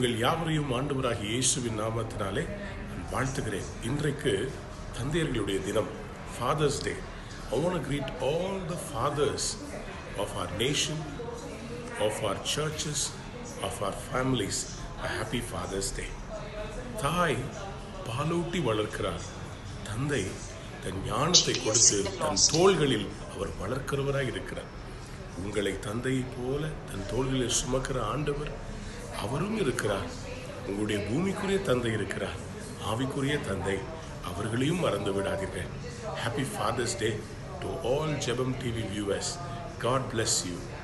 உங்கள் யாவரையும் ஆண்டவராகிய இயேசுவின் நாமத்தினாலே நான் வாழ்த்துகிறேன் இன்றைக்கு தந்தையர்களுடைய தினம் Father's Day I want to greet all the fathers of our nation, of our churches, of our families a happy Father's Day. தாய் பாலூட்டி வளர்க்கிறார் தந்தை தன் ஞானத்தை கொடுத்து தன் தோள்களில் அவர் வளர்க்கிறவராய் இருக்கிறார் உங்களை தந்தையைப் போல தன் தோள்களில் சுமக்கிற ஆண்டவர் அவரும் இருக்கிறார் உங்களுடைய பூமிக்குரிய தந்தை இருக்கிறார் ஆவிக்குரிய தந்தை அவர்களையும் மறந்து விடாதீர்கள் happy Father's Day to all Jebam TV viewers God bless you